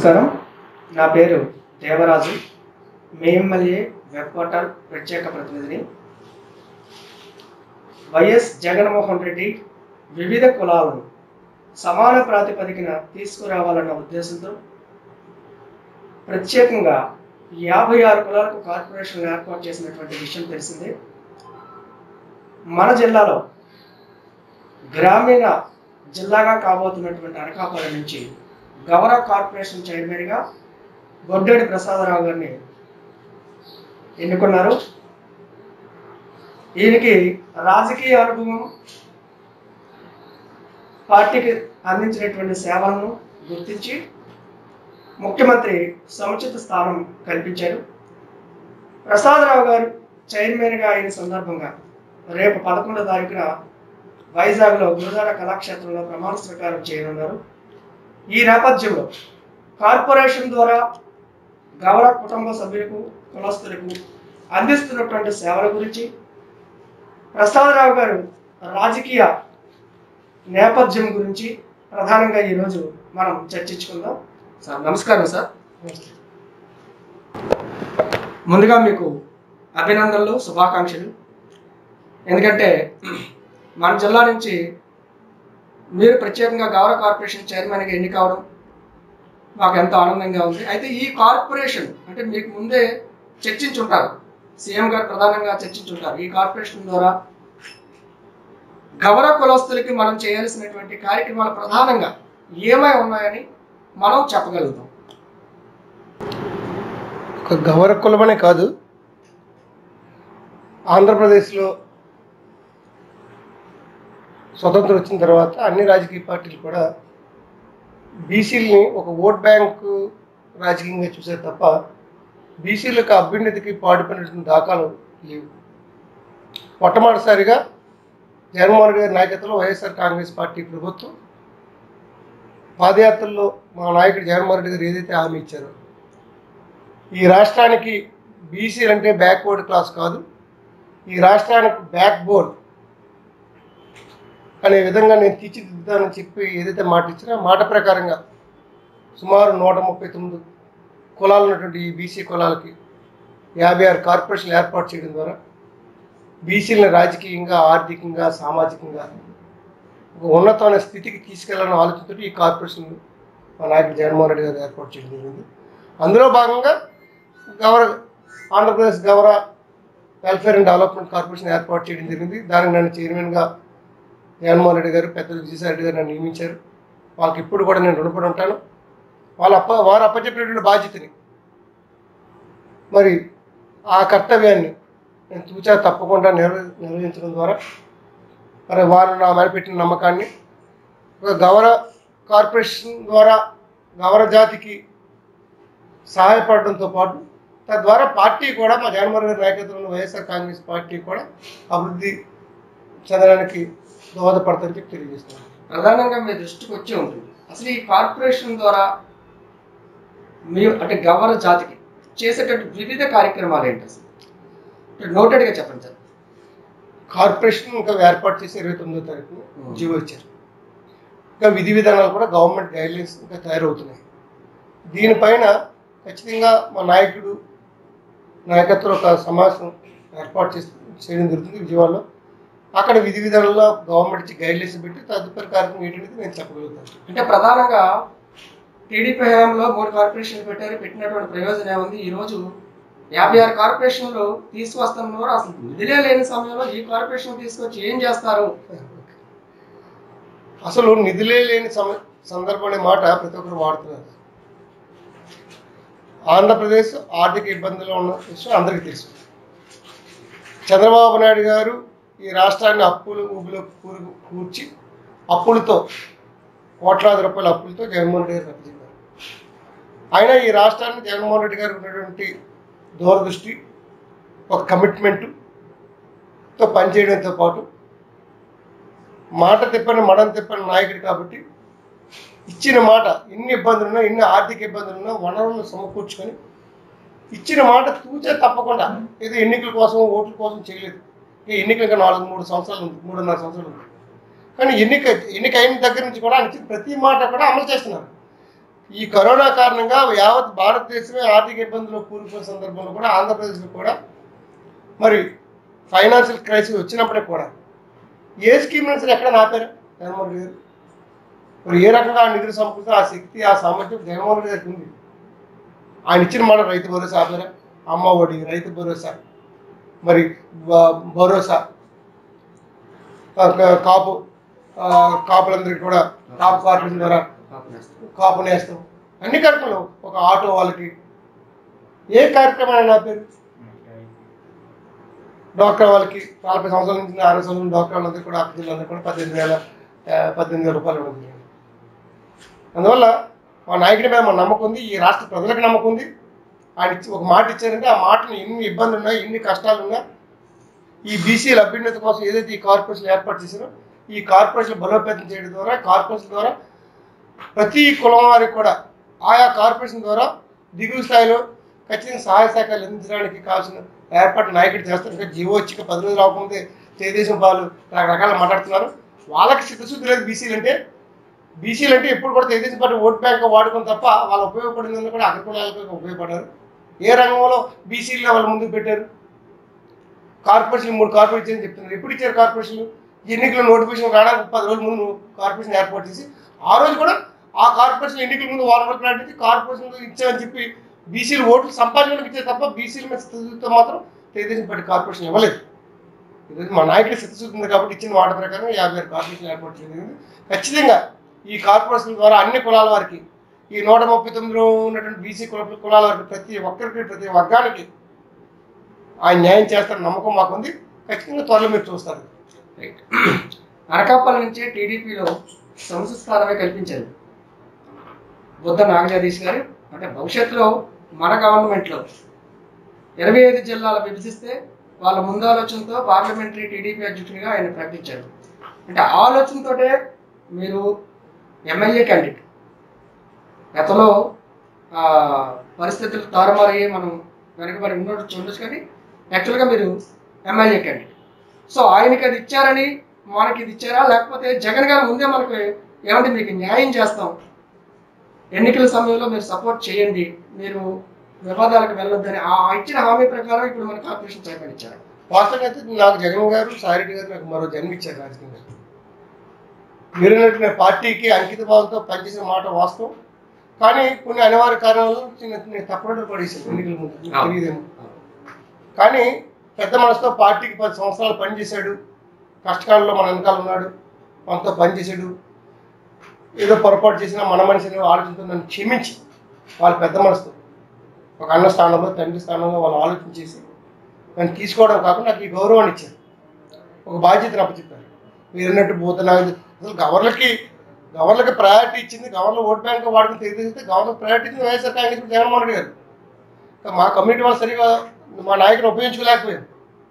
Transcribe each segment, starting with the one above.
నమస్కారం నా పేరు దేవరాజు మీ ఎమ్మెల్యే వెబ్ పోర్టల్ ప్రత్యేక ప్రతినిధిని వైఎస్ జగన్మోహన్ రెడ్డి వివిధ కులాలను సమాన ప్రాతిపదికన తీసుకురావాలన్న ఉద్దేశంతో ప్రత్యేకంగా యాభై ఆరు కులాలకు కార్పొరేషన్లు ఏర్పాటు చేసినటువంటి విషయం తెలిసిందే మన జిల్లాలో గ్రామీణ జిల్లాగా కాబోతున్నటువంటి అనకాపల్లి నుంచి గౌరవ కార్పొరేషన్ చైర్మన్గా గొడ్డేడి ప్రసాదరావు గారిని ఎన్నుకున్నారు ఈయనకి రాజకీయ అనుభవం పార్టీకి అందించినటువంటి సేవలను గుర్తించి ముఖ్యమంత్రి సముచిత స్థానం కల్పించారు ప్రసాదరావు గారు చైర్మన్గా అయిన సందర్భంగా రేపు పదకొండో తారీఖున వైజాగ్లో గురుదార కళాక్షేత్రంలో ప్రమాణ స్వీకారం చేయనున్నారు ఈ నేపథ్యంలో కార్పొరేషన్ ద్వారా గౌరవ కుటుంబ సభ్యులకు కులస్తులకు అందిస్తున్నటువంటి సేవల గురించి ప్రసాదరావు గారు రాజకీయ నేపథ్యం గురించి ప్రధానంగా ఈరోజు మనం చర్చించుకుందాం సార్ నమస్కారం సార్ ముందుగా మీకు అభినందనలు శుభాకాంక్షలు ఎందుకంటే మన జిల్లా నుంచి మీరు ప్రత్యేకంగా గౌరవ కార్పొరేషన్ చైర్మన్గా ఎన్నిక అవడం మాకు ఎంతో ఆనందంగా ఉంది అయితే ఈ కార్పొరేషన్ అంటే మీకు ముందే చర్చించుంటారు సీఎం గారు ప్రధానంగా చర్చించుంటారు ఈ కార్పొరేషన్ ద్వారా గౌరవ కులస్తులకి మనం చేయాల్సినటువంటి కార్యక్రమాలు ప్రధానంగా ఏమై ఉన్నాయని మనం చెప్పగలుగుతాం ఒక గౌర కులమనే కాదు ఆంధ్రప్రదేశ్లో స్వతంత్రం వచ్చిన తర్వాత అన్ని రాజకీయ పార్టీలు కూడా బీసీలని ఒక ఓట్ బ్యాంకు రాజకీయంగా చూసారు తప్ప బీసీలకు అభ్యున్నతికి పాటుపడినటువంటి దాఖలు లేవు మొట్టమొదటిసారిగా జగన్మోహన్ రెడ్డి గారి నాయకత్వంలో వైఎస్ఆర్ కాంగ్రెస్ పార్టీ ప్రభుత్వం పాదయాత్రలో మా నాయకుడు జగన్మోహన్ రెడ్డి గారు ఏదైతే హామీ ఇచ్చారో ఈ రాష్ట్రానికి బీసీలు అంటే బ్యాక్వర్డ్ క్లాస్ కాదు ఈ రాష్ట్రానికి బ్యాక్ బోన్ అనే విధంగా నేను తీర్చిదిద్దుతానని చెప్పి ఏదైతే మాట ఇచ్చినా మాట ప్రకారంగా సుమారు నూట ముప్పై తొమ్మిది కులాలు ఉన్నటువంటి ఈ బీసీ కులాలకి యాభై ఆరు కార్పొరేషన్లు ఏర్పాటు చేయడం ద్వారా బీసీలను రాజకీయంగా ఆర్థికంగా సామాజికంగా ఒక ఉన్నతమైన స్థితికి తీసుకెళ్లాలని ఆలోచనతో ఈ కార్పొరేషన్ మా నాయకుడు జగన్మోహన్ రెడ్డి గారు ఏర్పాటు చేయడం జరిగింది అందులో భాగంగా గౌరవ ఆంధ్రప్రదేశ్ గౌరవ వెల్ఫేర్ అండ్ డెవలప్మెంట్ కార్పొరేషన్ ఏర్పాటు చేయడం జరిగింది దానికి నన్ను చైర్మన్గా జగన్మోహన్ రెడ్డి గారు పెద్దలు విజయసాయి రెడ్డి గారు నన్ను నియమించారు వాళ్ళకి ఇప్పుడు కూడా నేను రుణపడి ఉంటాను వాళ్ళ అప్ప వారు అప్పచెప్పినటువంటి బాధ్యతని మరి ఆ కర్తవ్యాన్ని నేను తూచా తప్పకుండా నిర్వ నిర్వహించడం ద్వారా మరి వారు నా మీద పెట్టిన నమ్మకాన్ని ఒక గౌరవ కార్పొరేషన్ ద్వారా గౌరవ జాతికి సహాయపడడంతో పాటు తద్వారా పార్టీ కూడా మా జగన్మోహన్ రెడ్డి నాయకత్వంలో వైఎస్ఆర్ కాంగ్రెస్ పార్టీ కూడా అభివృద్ధి చెందడానికి దోహదపడతారని చెప్పి తెలియజేస్తున్నాను ప్రధానంగా మీ దృష్టికి వచ్చి ఉంటుంది అసలు ఈ కార్పొరేషన్ ద్వారా మీ అంటే గౌరవ జాతికి చేసేటటువంటి వివిధ కార్యక్రమాలు ఏంటి అసలు నోటెడ్గా చెప్పండి సార్ కార్పొరేషన్ ఇంకా ఏర్పాటు చేసి ఇరవై తొమ్మిదో తారీఖు జీవో ఇచ్చారు ఇంకా విధి విధానాలు కూడా గవర్నమెంట్ గైడ్లైన్స్ ఇంకా తయారవుతున్నాయి దీనిపైన ఖచ్చితంగా మా నాయకుడు నాయకత్వంలో ఒక సమావేశం ఏర్పాటు చేసి చేయడం జరుగుతుంది విజయవాడలో అక్కడ విధి విధానాల్లో గవర్నమెంట్ ఇచ్చి గైడ్లైన్స్ పెట్టి తదుపరి కార్యక్రమం ఏంటనేది నేను చెప్పగలుగుతాను అంటే ప్రధానంగా టీడీపీ హయాంలో మూడు కార్పొరేషన్లు పెట్టారు పెట్టినటువంటి ప్రయోజనం ఏముంది ఈ రోజు యాభై ఆరు కార్పొరేషన్లు తీసుకొస్తున్నారు అసలు నిధులే లేని సమయంలో ఈ కార్పొరేషన్ తీసుకొచ్చి ఏం చేస్తారు అసలు నిధులే లేని సమ సందర్భం అనే మాట ప్రతి ఒక్కరు వాడుతున్నారు ఆంధ్రప్రదేశ్ ఆర్థిక ఇబ్బందుల్లో ఉన్న విషయం అందరికీ తెలుసు చంద్రబాబు నాయుడు గారు ఈ రాష్ట్రాన్ని అప్పులు ఊబిలో కూరు కూర్చి అప్పులతో కోట్లాది రూపాయల అప్పులతో జగన్మోహన్ రెడ్డి గారు చెప్పారు అయినా ఈ రాష్ట్రాన్ని జగన్మోహన్ రెడ్డి గారికి ఉన్నటువంటి దూరదృష్టి ఒక కమిట్మెంటుతో పనిచేయడంతో పాటు మాట తిప్పని మడం తిప్పని నాయకుడు కాబట్టి ఇచ్చిన మాట ఎన్ని ఇబ్బందులున్నా ఎన్ని ఆర్థిక ఇబ్బందులున్నా వనరులను సమకూర్చుకొని ఇచ్చిన మాట తూచే తప్పకుండా ఏదో ఎన్నికల కోసం ఓట్ల కోసం చేయలేదు ఈ ఎన్నికలు ఇంకా నాలుగు మూడు సంవత్సరాలు ఉంది మూడున్నర సంవత్సరాలు ఉంది కానీ ఎన్నిక ఎన్నిక అయిన దగ్గర నుంచి కూడా ఆయన ఇచ్చిన ప్రతి మాట కూడా అమలు చేస్తున్నారు ఈ కరోనా కారణంగా యావత్ భారతదేశమే ఆర్థిక ఇబ్బందులు కూరుకున్న సందర్భంలో కూడా ఆంధ్రప్రదేశ్లో కూడా మరి ఫైనాన్షియల్ క్రైసిస్ వచ్చినప్పటికి కూడా ఏ స్కీమ్ నుంచి ఎక్కడ నాపారు జగన్మోహన్ రెడ్డి గారు మరి ఏ రకంగా ఆ నిధులు సమకూర్చి ఆ శక్తి ఆ సామర్థ్యం జగన్మోహన్ రెడ్డి గారికి ఉంది ఆయన ఇచ్చిన మాట రైతు భరోసా ఆపారా అమ్మ ఒడి రైతు భరోసా మరి బ- భరోసా ఆ, కా- కాపు ఆ, కాపులందరికీ కూడా కాపు కార్పొరేషన్ ద్వారా కాపు నేస్తాం అన్ని కార్యక్రమాలు ఒక ఆటో వాళ్ళకి ఏ కార్యక్రమం నా పేరు డాక్టర్ వాళ్ళకి నలభై సంవత్సరాల నుంచి అరవై సంవత్సరాల డాక్టర్ వాళ్ళందరికీ కూడా అక్క జిల్లాందరికీ కూడా పద్దెనిమిది వేల ఆ, పద్దెనిమిది వేల రూపాయలు ఇవ్వడం జరిగింది అందువల్ల మా నాయకుడి మీద మన నమ్మకం ఉంది ఈ రాష్ట్ర ప్రజలకు నమ్మకం ఉంది ఆయన ఇచ్చి ఒక మాట ఇచ్చారంటే ఆ మాటని ఎన్ని ఇబ్బందులు ఉన్నా ఎన్ని కష్టాలు ఉన్నా ఈ బీసీల అభ్యున్నతి కోసం ఏదైతే ఈ కార్పొరేషన్ ఏర్పాటు చేశారో ఈ కార్పొరేషన్ బలోపేతం చేయడం ద్వారా కార్పొరేషన్ ద్వారా ప్రతి కులం వారికి కూడా ఆయా కార్పొరేషన్ ద్వారా దిగువ స్థాయిలో ఖచ్చితంగా సహాయ సహకారాలు అందించడానికి కావాల్సిన ఏర్పాటు నాయకుడు చేస్తారు ఇంకా జీవో వచ్చి పది రోజులు రాకముందే తెలుగుదేశం వాళ్ళు రకరకాల మాట్లాడుతున్నారు వాళ్ళకి చిత్తశుద్ధి లేదు బీసీలు అంటే బీసీలు అంటే ఎప్పుడు కూడా తెలుగుదేశం పార్టీ ఓట్ బ్యాంక్ వాడుకుని తప్ప వాళ్ళు ఉపయోగపడిందని కూడా అగ్రకులాలకు ఉపయోగపడారు ఏ రంగంలో బీసీలు వాళ్ళ ముందుకు పెట్టారు కార్పొరేషన్ మూడు కార్పొరేషన్ అని చెప్తున్నారు ఎప్పుడు ఇచ్చారు కార్పొరేషన్లు ఎన్నికల నోటిఫికేషన్ రావడానికి పది రోజుల ముందు కార్పొరేషన్ ఏర్పాటు చేసి ఆ రోజు కూడా ఆ కార్పొరేషన్ ఎన్నికల ముందు వారం రోజులు ప్రకటించి కార్పొరేషన్ ఇచ్చామని చెప్పి బీసీలు ఓట్లు సంపాదించడానికి ఇచ్చే తప్ప బీసీల మీద స్థితితో మాత్రం తెలుగుదేశం పార్టీ కార్పొరేషన్ ఇవ్వలేదు ఈరోజు మా నాయకుడి స్థితిశుద్ధి ఉంది కాబట్టి ఇచ్చిన మాట ప్రకారం యాభై ఆరు కార్పొరేషన్ ఏర్పాటు చేయడం ఖచ్చితంగా ఈ కార్పొరేషన్ ద్వారా అన్ని కులాల వారికి ఈ నూట ముప్పై తొమ్మిదిలో ఉన్నటువంటి బీసీ కుల కులాల వారికి ప్రతి ఒక్కరికి ప్రతి వర్గానికి ఆయన న్యాయం చేస్తారని నమ్మకం మాకుంది ఖచ్చితంగా త్వరలో మీరు చూస్తారు రైట్ అనకాపల్లి నుంచి టీడీపీలో సంస్థ స్థానమే కల్పించారు బుద్ధ నాగజగదీష్ గారు అంటే భవిష్యత్తులో మన గవర్నమెంట్లో ఇరవై ఐదు జిల్లాలు విభజిస్తే వాళ్ళ ముందు ఆలోచనతో పార్లమెంటరీ టీడీపీ అధ్యక్షునిగా ఆయన ప్రకటించారు అంటే ఆ ఆలోచనతోటే మీరు ఎమ్మెల్యే క్యాండిడేట్ గతంలో ఆ, పరిస్థితులు తారుమారయ్యి మనం వెనకబడి ఉండొచ్చు ఉండొచ్చు కానీ యాక్చువల్గా మీరు ఎమ్మెల్యే క్యాండిడేట్ సో ఆయనకి అది ఇచ్చారని మనకి ఇది ఇచ్చారా లేకపోతే జగన్ గారు ముందే మనకు ఏమంటే మీకు న్యాయం చేస్తాం ఎన్నికల సమయంలో మీరు సపోర్ట్ చేయండి మీరు వివాదాలకు వెళ్ళొద్దని ఆ ఇచ్చిన హామీ ప్రకారం ఇప్పుడు మన కార్పొరేషన్ చైర్మన్ ఇచ్చారు వాస్తవంగా అయితే నాకు జగన్ గారు సారెడ్డి గారు నాకు మరో జన్మ ఇచ్చారు రాజకీయంగా మీరు అన్నట్టు నేను పార్టీకి అంకిత భావంతో పనిచేసిన మాట వాస్తవం కానీ కొన్ని అనివార్య కారణాలు చిన్న చిన్న తప్పుడు పడేసాను ఎన్నికల ముందు మీకు అవును. తెలియదేమో కానీ పెద్ద మనసుతో పార్టీకి పది సంవత్సరాలు పనిచేశాడు కష్టకాలంలో మన వెనకాల ఉన్నాడు మనతో పనిచేశాడు ఏదో పొరపాటు చేసినా మన మనిషిని ఆలోచనతో నన్ను క్షమించి వాళ్ళ పెద్ద మనసుతో ఒక అన్న స్థానంలో తండ్రి స్థానంలో వాళ్ళు ఆలోచించేసి నన్ను తీసుకోవడం కాకుండా నాకు ఈ గౌరవాన్ని ఇచ్చారు ఒక బాధ్యతను అప్పచెప్పారు మీరు అన్నట్టు పోతున్నా అసలు గవర్నర్కి గవర్నర్కి ప్రయారిటీ ఇచ్చింది గవర్నర్ ఓట్ బ్యాంక్ వాడుకుని తెలియజేస్తే గవర్నర్ ప్రయారిటీ ఇచ్చింది YSR Congress party Jaganmohan Reddy garu ఇంకా మా కమ్యూనిటీ వాళ్ళు సరిగా మా నాయకుని ఉపయోగించుకోలేకపోయారు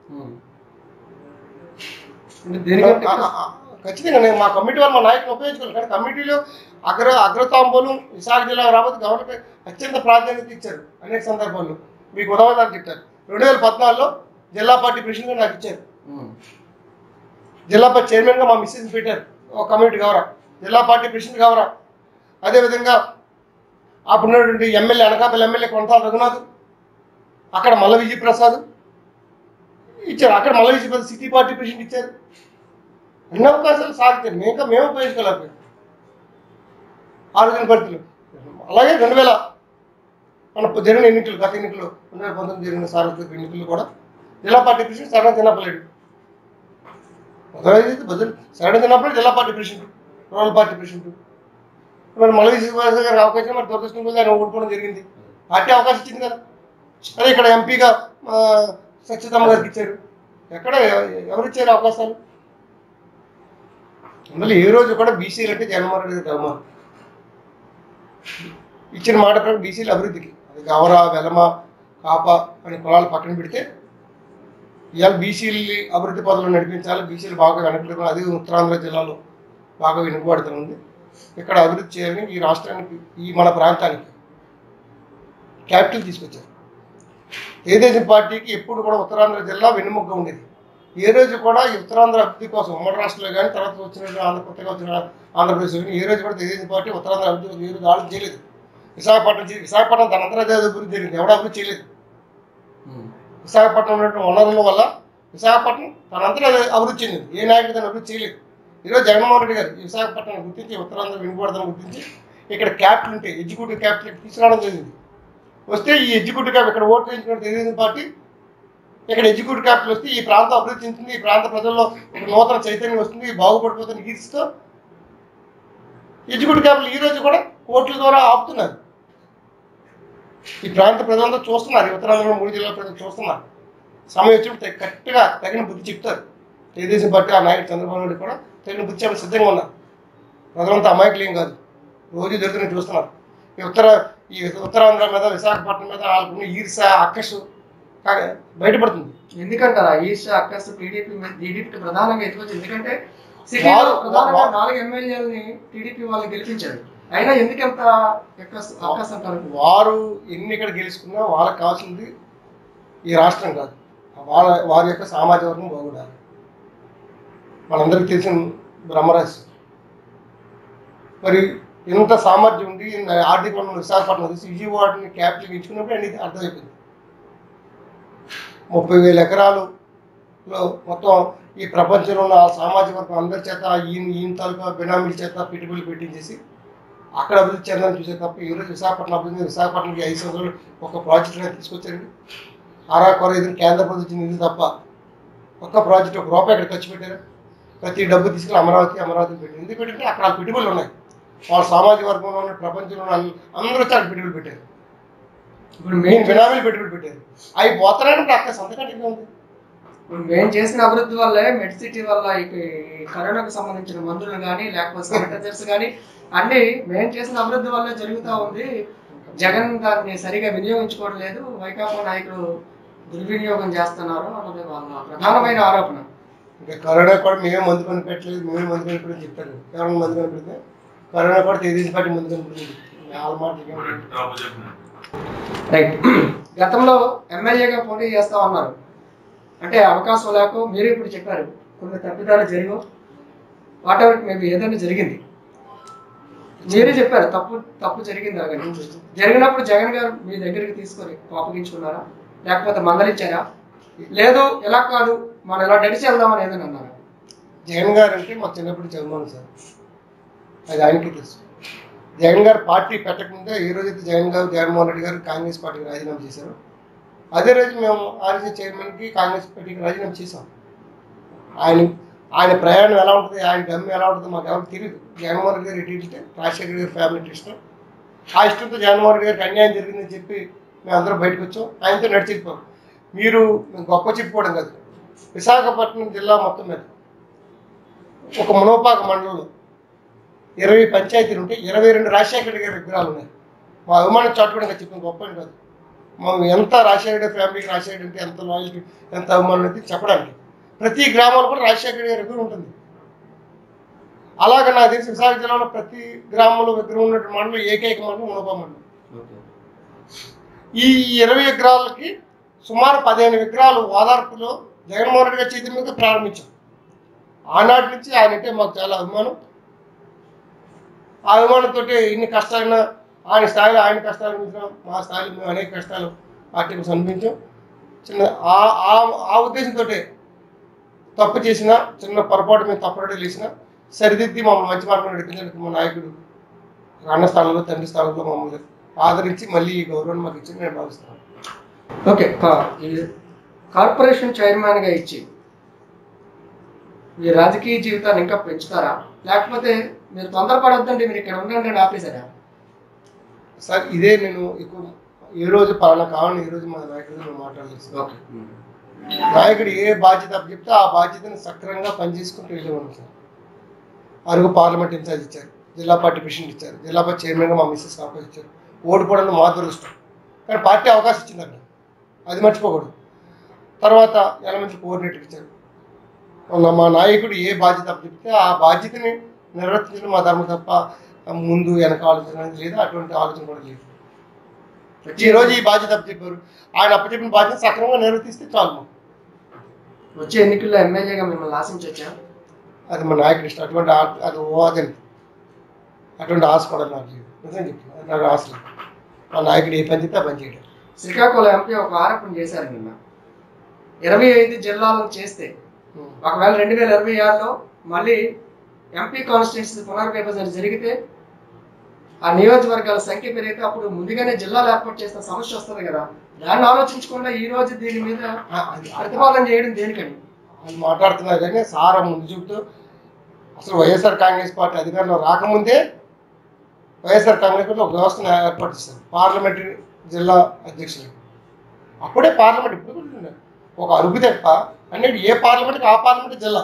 అంటే దీనికంటే ఆ, ఆ, ఆ, ఖచ్చితంగా నేను మా కమిటీ వాళ్ళు మా నాయకుని ఉపయోగించుకోవాలి కానీ కమిటీలో అగ్ర అగ్రతాంబూలం విశాఖ జిల్లా రాబోతు గవర్నర్కి అత్యంత ప్రాధాన్యత ఇచ్చారు అనేక సందర్భాల్లో మీకు ఉదాహరణ చెప్తారు రెండు వేల పద్నాలుగులో జిల్లా పార్టీ ప్రెసిడెంట్గా నాకు ఇచ్చారు ఉమ్. జిల్లా పార్టీ చైర్మన్గా మా మిస్సెస్ పెట్టారు ఒక కమ్యూనిటీ గౌరవ జిల్లా పార్టీ ప్రెసిడెంట్ గౌరవ అదేవిధంగా అప్పుడున్నటువంటి ఎమ్మెల్యే అనకాపల్లి ఎమ్మెల్యే కొనసాల రఘునాథ్ అక్కడ మల్ల విజయ్ ప్రసాద్ ఇచ్చారు అక్కడ Malla Vijay Prasad city party president ఇచ్చారు అన్ని అవకాశాలు సాధించారు మేము ఇంకా మేము ఉపయోగించుకోలేకపోయాం ఆలోచన పరిస్థితులు అలాగే రెండు వేల మన జరిగిన ఎన్నికలు గత ఎన్నికలు రెండు వేల పంతొమ్మిది జరిగిన సార్వత్రిక ఎన్నికలు కూడా జిల్లా పార్టీ ప్రెసిడెంట్ సరణ చిన్నపల్లేడు మొదలైతే బదులు సరణ చిన్నప్పుడు జిల్లా party president rural party president మరి మళ్ళీ శ్రీనివాస గారికి అవకాశం మరి దురదృష్టం కొద్దీ ఆయన ఓడిపోవడం జరిగింది పార్టీ అవకాశం ఇచ్చింది కదా అదే ఇక్కడ ఎంపీగా సత్యతమ్మ గారికి ఇచ్చారు ఎక్కడ ఎ- ఎవరు ఇచ్చారు అవకాశాలు అందులో ఏ రోజు కూడా బీసీలు అంటే జగన్మోహన్ రెడ్డి గారి అవమానం ఇచ్చిన మాట ప్రకారం బీసీల అభివృద్ధికి అది గవర వెలమ కాప అని కులాలు పక్కన పెడితే ఇవాళ బీసీలు అభివృద్ధి పనులు నడిపించాలి బీసీలు బాగా వెనకలేదు అది ఉత్తరాంధ్ర జిల్లాలో బాగా వెనుకబడుతుంది ఇక్కడ అభివృద్ధి చేయాలని ఈ రాష్ట్రానికి ఈ మన ప్రాంతానికి క్యాపిటల్ తీసుకొచ్చారు తెలుగుదేశం పార్టీకి ఎప్పుడు కూడా ఉత్తరాంధ్ర జిల్లా వెన్నుముగ్గా ఉండేది ఏ రోజు కూడా ఈ ఉత్తరాంధ్ర అభివృద్ధి కోసం ఉమ్మడి రాష్ట్రంలో కానీ తర్వాత వచ్చిన ఆంధ్ర కొత్తగా వచ్చిన ఆంధ్రప్రదేశ్ కానీ ఏ రోజు కూడా తెలుగుదేశం పార్టీ ఉత్తరాంధ్ర అభివృద్ధి కోసం ఏ రోజు ఆలోచన చేయలేదు విశాఖపట్నం చే- విశాఖపట్నం తనంతరం అదే అభివృద్ధి జరిగింది ఎవడ అభివృద్ధి చేయలేదు విశాఖపట్నం ఉన్నటువంటి వనరుల వల్ల విశాఖపట్నం తనంతరం అదే అభివృద్ధి చెందింది ఏ నాయకుడు దాన్ని అభివృద్ధి చేయలేదు ఈరోజు జగన్మోహన్ రెడ్డి గారు ఈ విశాఖపట్నం గుర్తించి ఉత్తరాంధ్ర వినకూడదని గుర్తించి ఇక్కడ క్యాపిటల్ ఉంటే ఎగ్జిక్యూటివ్ క్యాపిటల్ తీసుకురావడం జరిగింది వస్తే ఈ ఎగ్జిక్యూటివ్ క్యాప్ ఇక్కడ ఓటు వేయించిన తెలుగుదేశం పార్టీ ఇక్కడ ఎగ్జిక్యూటివ్ క్యాపిటల్ వస్తే ఈ ప్రాంతం అభివృద్ధి చెందుతుంది ఈ ప్రాంత ప్రజల్లో ఒక నూతన చైతన్యం వస్తుంది బాగుపడిపోతుంది ఈడ్స్తో ఎగ్జిక్యూటివ్ క్యాపిటల్ ఈ రోజు కూడా కోట్ల ద్వారా ఆపుతున్నారు ఈ ప్రాంత ప్రజలంతా చూస్తున్నారు ఈ ఉత్తరాంధ్రలో మూడు జిల్లాల ప్రజలు చూస్తున్నారు సమయం వచ్చినప్పుడు తగ్గ- కరెక్ట్గా తగిన బుద్ధి చెప్తారు తెలుగుదేశం పార్టీ ఆ నాయకుడు చంద్రబాబు నాయుడు కూడా తగిన బుద్ధి చెప్పి సిద్ధంగా ఉన్నారు ప్రజలంతా అమాయకులు ఏం కాదు రోజు జరుగుతున్న చూస్తున్నారు ఈ ఉత్తర ఈ ఉత్తరాంధ్ర మీద విశాఖపట్నం మీద వాళ్ళకున్న ఈర్ష అక్కసు కా- బయటపడుతుంది ఎందుకంటారా ఈర్ష అక్కస్ టీడీపీ టీడీపీకి ప్రధానంగా ఎత్తుకొచ్చి ఎందుకంటే సిటీలో వారు- ప్రధానంగా వారు- నాలుగు ఎమ్మెల్యేలని టీడీపీ వాళ్ళు గెలిపించారు అయినా ఎందుకు ఎంత ఎక్కస్ అక్కస్ అంటారు వారు ఎన్ని ఇక్కడ గెలుచుకున్నా వాళ్ళకి కావాల్సింది ఈ రాష్ట్రం కాదు వాళ్ళ వారి యొక్క సామాజిక వర్గం బాగుండాలి మనందరికీ తెలిసిన బ్రహ్మరాజు మరి ఇంత సామర్థ్యం ఉండి ఇంత ఆర్థిక వనరులు విశాఖపట్నం తీసి విజయవాడని క్యాపిటల్ ఇచ్చుకున్నప్పుడు అనేది అర్థమైపోయింది ముప్పై వేల ఎకరాలులో మొత్తం ఈ ప్రపంచంలో ఉన్న ఆ సామాజిక వర్గం అందరి చేత ఈయన ఈయన తాలూకా బినామీల చేత పెట్టుబడులు పెట్టించేసి అక్కడ అభివృద్ధి చెందాలని చూసే తప్ప ఈరోజు విశాఖపట్నం అభివృద్ధి విశాఖపట్నంకి ఐదు సంవత్సరాలు ఒక ప్రాజెక్ట్ అనేది తీసుకొచ్చారండి ఆరా కొర ఇది కేంద్ర ప్రభుత్వం నిధులు తప్ప ఒక్క ప్రాజెక్ట్ ఒక రూపాయి ఇక్కడ ఖర్చు పెట్టారు ప్రతి డబ్బు తీసుకెళ్ళి అమరావతి అమరావతి పెట్టారు ఎందుకు పెట్టంటే అక్కడ వాళ్ళ పెట్టుబడులు ఉన్నాయి వాళ్ళ సామాజిక వర్గంలో ఉన్న ప్రపంచంలో ఉన్న అన్ని- అందరూ వచ్చి అక్కడ పెట్టుబడులు పెట్టారు ఇప్పుడు మేము మేము బినామీలు పెట్టుబడి పెట్టారు అవి పోతారని అక్కడ సంతకంటే ఉంది ఇప్పుడు మేము చేసిన అభివృద్ధి వల్లే మెడ్ సిటీ వల్ల ఈ ఈ కరోనాకు సంబంధించిన మందులు కానీ లేకపోతే శానిటైజర్స్ కానీ అన్ని మేము చేసిన అభివృద్ధి వల్లే జరుగుతూ ఉంది జగన్ దాన్ని సరిగా వినియోగించుకోవడం లేదు వైకాపా నాయకులు దుర్వినియోగం చేస్తున్నారు అన్నది వాళ్ళ ప్రధానమైన ఆరోపణ ఇంకా కరోనా కూడా మేమే మందు కొని పెట్టలేదు మేమే మందు కొని పెట్టని చెప్పారు ఎవరైనా మందు కొని పెడితే కరోనా కూడా తెలుగుదేశం పార్టీ మందు కొని పెట్టింది వాళ్ళ మాట ఏమంటారు? రైట్ గతంలో ఎమ్మెల్యేగా పోటీ చేస్తా ఉన్నారు అంటే అవకాశం లేక మీరు ఇప్పుడు చెప్పారు కొన్ని తప్పిదాలు జరిగవు వాట్ ఎవర్ మేబీ ఏదైనా జరిగింది మీరే చెప్పారు తప్పు తప్పు జరిగింది కానీ జరిగినప్పుడు జగన్ గారు మీ దగ్గరికి తీసుకొని కోపగించుకున్నారా లేకపోతే మందలించారా లేదు ఎలా కాదు మనం ఇలా నడిచి వెళ్దామని ఏదైనా అన్నారా జగన్ గారు అంటే మా చిన్నప్పుడు చదువున్నాను సార్ అది ఆయనకి తెలుసు జగన్ గారు పార్టీ పెట్టకముందే ఈ రోజైతే జగన్ గారు జగన్మోహన్ రెడ్డి గారు కాంగ్రెస్ పార్టీకి రాజీనామా చేశారు అదే రోజు మేము ఆర్జీ చైర్మన్కి కాంగ్రెస్ పార్టీకి రాజీనామా చేశాం ఆయన ఆయన ప్రయాణం ఎలా ఉంటుంది ఆయన గమ్యం ఎలా ఉంటుందో మాకు ఎవరికి తెలియదు జగన్మోహన్ రెడ్డి గారు ఇటు ఇస్తే రాజశేఖర్ గారి ఫ్యామిలీ ఇష్టం ఆ ఇష్టంతో జగన్మోహన్ రెడ్డి గారికి అన్యాయం జరిగిందని చెప్పి మేము అందరం బయటకు వచ్చాం ఆయనతో నడిచిపోయాం మీరు గొప్ప చెప్పుకోవడం కాదు విశాఖపట్నం జిల్లా మొత్తం మీద ఒక మునోపాక మండలంలో ఇరవై పంచాయతీలు ఉంటే ఇరవై రెండు రాజశేఖర రెడ్డి గారి విగ్రహాలు ఉన్నాయి మా అభిమానం చాటుకోవడం చెప్పిన గొప్ప అని కాదు మనం ఎంత రాజశేఖర రెడ్డి ఫ్యామిలీకి రాజశేఖర రెడ్డి అంటే ఎంత లాయల్టీ ఎంత అభిమానం అయితే చెప్పడానికి ప్రతి గ్రామంలో కూడా రాజశేఖర రెడ్డి గారి విగ్రహం ఉంటుంది అలాగే నాకు తెలిసి విశాఖ జిల్లాలో ప్రతి గ్రామంలో విగ్రహం ఉన్నటువంటి మండలం ఏకైక మండలం మునోపా మండలం ఈ ఇరవై విగ్రహాలకి సుమారు పదిహేను విగ్రహాలు ఓదార్పులో జగన్మోహన్ రెడ్డి గారి చేతి మీద ప్రారంభించాం ఆనాటి నుంచి ఆయన అంటే మాకు చాలా అభిమానం ఆ అభిమానంతో ఇన్ని కష్టాలైనా ఆయన స్థాయిలో ఆయన కష్టాలు అనిపించాం మా స్థాయిలో మేము అనేక కష్టాలు పార్టీకి సమర్పించాం చిన్న ఆ ఆ- ఆ ఉద్దేశంతో తప్పు చేసిన చిన్న పొరపాటు మేము తప్పడం లేచిన సరిదిద్ది మమ్మల్ని మంచి మార్గం నడిపించడానికి మా నాయకుడు అన్న స్థానంలో తండ్రి స్థానంలో మమ్మల్ని ఆదరించి మళ్ళీ ఈ గౌరవాన్ని మాకు ఇచ్చి నేను భావిస్తున్నాను ఓకే కా- ఈ కార్పొరేషన్ చైర్మన్గా ఇచ్చి మీ రాజకీయ జీవితాన్ని ఇంకా పెంచుతారా లేకపోతే మీరు తొందరపడొద్దండి మీరు ఇక్కడ ఉండండి అని ఆపేశారా సార్ ఇదే నేను ఎక్కువ ఏ రోజు పలానా కావాలని ఈ రోజు మా నాయకుడితో నేను మాట్లాడలేదు సార్. ఓకే నాయకుడు ఏ బాధ్యత చెప్తే ఆ బాధ్యతను సక్రమంగా పనిచేసుకుంటూ వెళ్ళేవాడు సార్ అరుగు పార్లమెంట్ ఇన్ఛార్జ్ ఇచ్చారు జిల్లా పార్టీ ప్రెసిడెంట్ ఇచ్చారు జిల్లా పార్టీ చైర్మన్గా మా మిస్సెస్ అవకాశం ఇచ్చారు ఓడిపోవడానికి మా దురదృష్టం కానీ పార్టీ అవకాశం ఇచ్చిందండి అది మర్చిపోకూడదు తర్వాత ఎలమెంటరీ కోఆర్డినేటర్ ఇచ్చారు మొన్న మా నాయకుడు ఏ బాధ్యత చెప్తే ఆ బాధ్యతని నిర్వర్తించడం మా ధర్మం తప్ప ముందు వెనక ఆలోచన అనేది లేదు అటువంటి ఆలోచన కూడా లేదు ఈ రోజు ఈ బాధ్యత చెప్పారు ఆయన అప్పచెప్పిన బాధ్యత సక్రమంగా నిర్వర్తిస్తే చాలు మాకు. వచ్చే ఎన్నికల్లో ఎమ్మెల్యేగా మిమ్మల్ని ఆశించవచ్చా అది మా నాయకుడి ఇష్టం అటువంటి ఆ- అది ఓ అదని అటువంటి ఆశ కూడా నాకు లేదు నిజం చెప్తున్నా అది నాకు ఆశ లేదు మా నాయకుడు ఏ పని చెప్తే ఆ పని చేయడం శ్రీకాకుళం ఎంపీ ఒక ఆరోపణ చేశారు నిన్న ఇరవై ఐదు జిల్లాలను చేస్తే ఒకవేళ రెండు వేల ఇరవై ఆరులో మళ్ళీ ఎంపీ కాన్స్టిట్యూన్సీ పునర్విభజన జరిగితే ఆ నియోజకవర్గాల సంఖ్య పెరిగితే అప్పుడు ముందుగానే జిల్లాలు ఏర్పాటు చేసిన సమస్య వస్తుంది కదా దాన్ని ఆలోచించకుండా ఈ రోజు దీని మీద ఆ, అది- ప్రతిపాదన చేయడం దేనికని వాళ్ళు మాట్లాడుతున్నారు కానీ సారా ముందు చూపుతూ అసలు వైఎస్ఆర్ కాంగ్రెస్ పార్టీ అధికారంలో రాకముందే వైఎస్ఆర్ కాంగ్రెస్ పార్టీ ఒక వ్యవస్థను ఏర్పాటు చేశారు పార్లమెంటరీ జిల్లా అధ్యక్షులు అప్పుడే పార్లమెంట్ ఇప్పుడు కూడా ఉన్నాయి. ఒక అరుగు తప్ప అన్నిటి ఏ పార్లమెంట్కి ఆ పార్లమెంట్ జిల్లా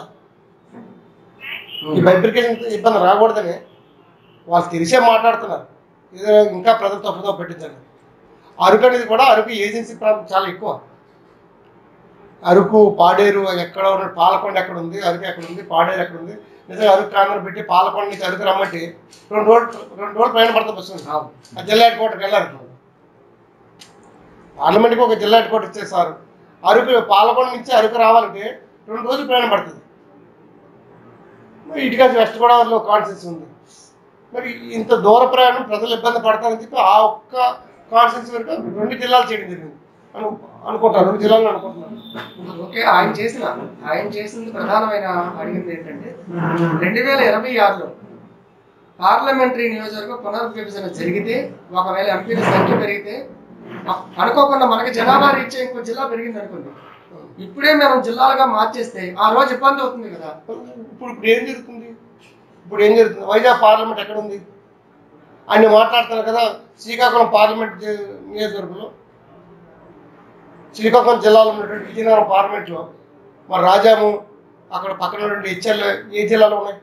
ఈ బైబ్రికేషన్ ఇబ్బంది రాకూడదని వాళ్ళు తెలిసే మాట్లాడుతున్నారు ఇది ఇంకా ప్రజలు తప్పుదో పెట్టించండి అరకు అనేది కూడా అరకు ఏజెన్సీ ప్రాంతం చాలా ఎక్కువ అరకు పాడేరు ఎక్కడ ఉన్న పాలకొండ ఎక్కడ ఉంది అరకు ఎక్కడ ఉంది పాడేరు ఎక్కడ ఉంది నిజంగా అరకు కాంగ్రెస్ పెట్టి పాలకొండ నుంచి అరకు రమ్మంటే రెండు రోజులు రెండు రోజులు ప్రయాణ పడుతుంది వస్తుంది అవును. ఆ జిల్లా హెడ్ క్వార్టర్కి వెళ్ళారు పార్లమెంట్కి ఒక జిల్లా హెడ్ క్వార్టర్ ఇచ్చేసారు అరకు పాలకొండ నుంచి అరకు రావాలంటే రెండు రోజులు ప్రయాణం పడుతుంది మరి ఇటుక వెస్ట్ గోదావరిలో కాన్సెన్స్ ఉంది మరి ఇంత దూర ప్రయాణం ప్రజలు ఇబ్బంది పడతారని చెప్పి ఆ ఒక్క కాన్సెన్స్ వరకు రెండు జిల్లాలు చేయడం జరిగింది అను అనుకుంటారు రెండు జిల్లాలు అనుకుంటున్నారు ఓకే ఆయన చేసిన ఆయన చేసింది ప్రధానమైన అడిగింది ఏంటంటే రెండు వేల ఇరవై ఆరులో పార్లమెంటరీ నియోజకవర్గం పునర్విభజన జరిగితే ఒకవేళ ఎంపీల సంఖ్య పెరిగితే అ- అనుకోకుండా మనకి జనాభా రీచ్ ఇంకో జిల్లా పెరిగింది అనుకోండి ఇప్పుడే మనం జిల్లాలుగా మార్చేస్తే ఆ రోజు ఇబ్బంది అవుతుంది కదా ఇప్పుడు ఇప్పుడు ఏం జరుగుతుంది ఇప్పుడు ఏం జరుగుతుంది వైజాగ్ పార్లమెంట్ ఎక్కడ ఉంది ఆయన మాట్లాడుతున్నారు కదా శ్రీకాకుళం పార్లమెంట్ జి- నియోజకవర్గంలో శ్రీకాకుళం జిల్లాలో ఉన్నటువంటి విజయనగరం పార్లమెంట్లో మరి రాజాము అక్కడ పక్కన ఉన్నటువంటి హెచ్ఎల్ ఏ జిల్లాలో ఉన్నాయి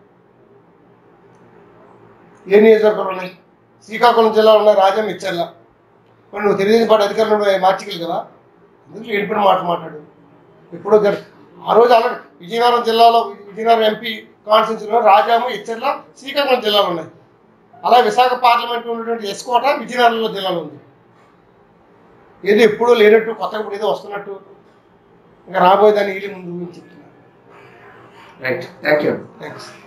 ఏ నియోజకవర్గంలో ఉన్నాయి శ్రీకాకుళం జిల్లాలో ఉన్నాయి రాజాం హెచ్ఎల్ మరి నువ్వు తెలుగుదేశం పార్టీ అధికారంలో మార్చికలు కదా ఎందుకు వెళ్ళిపోయిన మాట మాట్లాడు ఇప్పుడు జర- ఆ రోజు ఆల్రెడీ విజయనగరం జిల్లాలో విజయనగరం ఎంపీ కాన్స్టిట్యూన్సీలో రాజాము హెచ్చర్ల శ్రీకాకుళం జిల్లాలో ఉన్నాయి అలా విశాఖ పార్లమెంట్ ఉన్నటువంటి ఎస్కోట విజయనగరంలో జిల్లాలో ఉంది ఏదో ఎప్పుడూ లేనట్టు కొత్తగా ఇప్పుడు ఏదో వస్తున్నట్టు ఇంకా రాబోయేదాన్ని వీళ్ళు ముందు ఊహించి చెప్తున్నారు రైట్ థ్యాంక్ యూ థ్యాంక్స్